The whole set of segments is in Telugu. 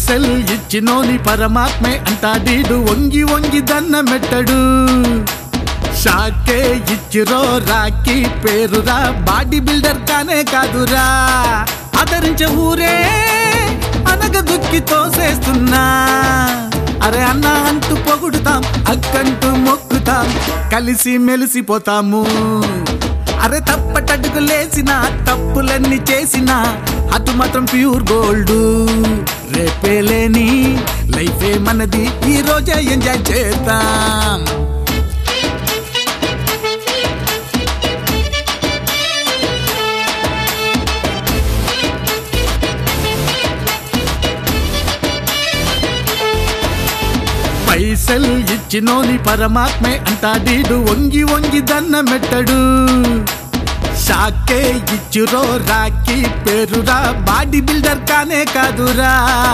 పైసల్ ఇచ్చినోని పరమాత్మే అంటాడీడు వంగి వంగి దన్న మెట్టడు షాకే ఇచ్చిరో రాకి పేరురా బాడీ బిల్డర్ కానే కాదురా ఆదరించే ఊరే అనగ దుక్కి తోసేస్తున్నా అరే అన్న అంటూ పొగుడుతాం అక్కంటూ మొక్కుతాం కలిసి మెలిసిపోతాము అరే తప్పటడుగు లేసిన తప్పులన్నీ చేసిన అటు మాత్రం ప్యూర్ గోల్డ్ రేపే లేని లైఫే మనది ఈ రోజే ఎంజాయ్ చేద్దాం పైసల్ ఇచ్చినోని పరమాత్మే అంటాడీడు వంగి వంగి దన్న మెట్టడు షాకే ఇచ్చురో రాకి పేరురా బాడీ బిల్డర్ కానే కాదురా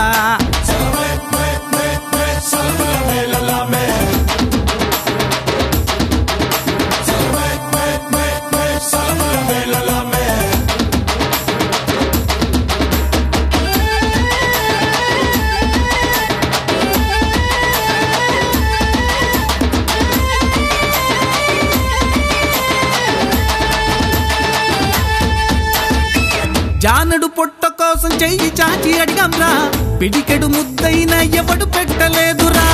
జానడు పొట్ట కోసం చెయ్యి చాచి అడిగంరా పిడికెడు ముద్దైన ఎవడు పెట్టలేదురా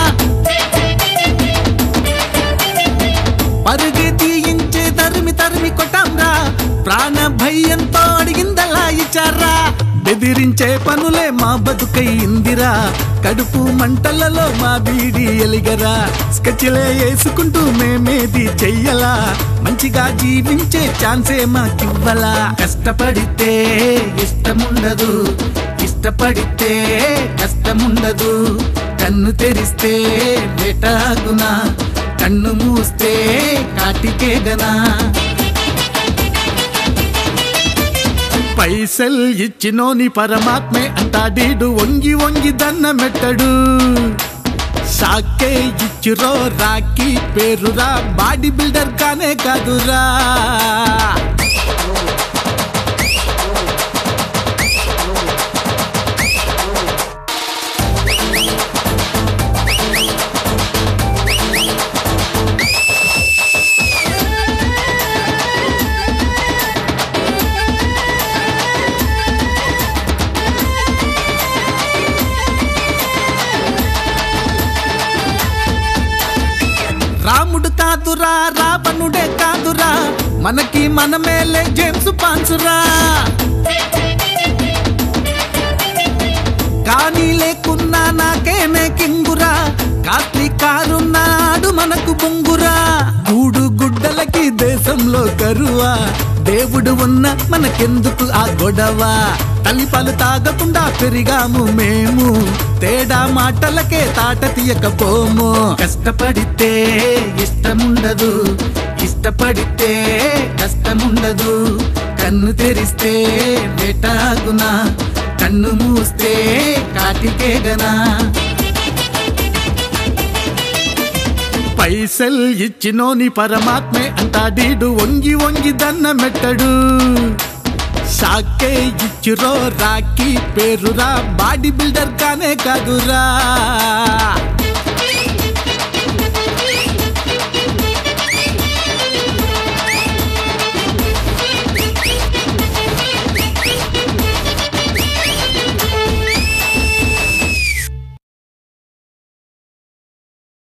పరుగు తీయించే తరిమి తరిమి కొట్టాంరా ప్రాణ భయంతో అడిగిందలా ఇచ్చారా బెదిరించే పనులే మా బతుకయిందిరా కడుపు మంటలలో మా బీడి ఎలిగరా స్కెచ్లే వేసుకుంటూ మేమేది చెయ్యలా మంచిగా జీవించే ఛాన్సే మాకివ్వలా కష్టపడితే ఇష్టముండదు ఇష్టపడితే కష్టముండదు కన్ను తెరిస్తే వేటాగునా కన్ను మూస్తే కాటికే గనా పైసల్ ఇచ్చినోని పరమాత్మే అంటాడీడు వంగి వంగి దన్న మెట్టడు షాకే ఇచ్చురో రాకి పేరురా బాడీ బిల్డర్ కానే కాదురా రాముడు కాదురా రావణుడే కాదురా మనకి మనమేలే జేమ్స్ పాన్సురా కానీ లేకున్నా నాకేనే కింగురా కాస్ట్లీ కారున్నాడు మనకు బొంగురా గూడు గుడ్డలకి దేశంలో కరువా దేవుడు ఉన్న మనకెందుకు ఆ గొడవ తలిపాలు తాగకుండా పెరిగాము మేము తేడా మాటలకే తాట తీయకపోము కష్టపడితే ఇష్టముండదు ఇష్టపడితే కష్టముండదు కన్ను తెరిస్తే వేటాగునా కన్ను మూస్తే కాటికే గనా పైసల్ ఇచ్చినోని పరమాత్మే అంటాడీడు వంగి వంగి దన్న మెట్టడు షాకే ఇచ్చురో రాకి పేరురా బాడీ బిల్డర్ కానే కాదురా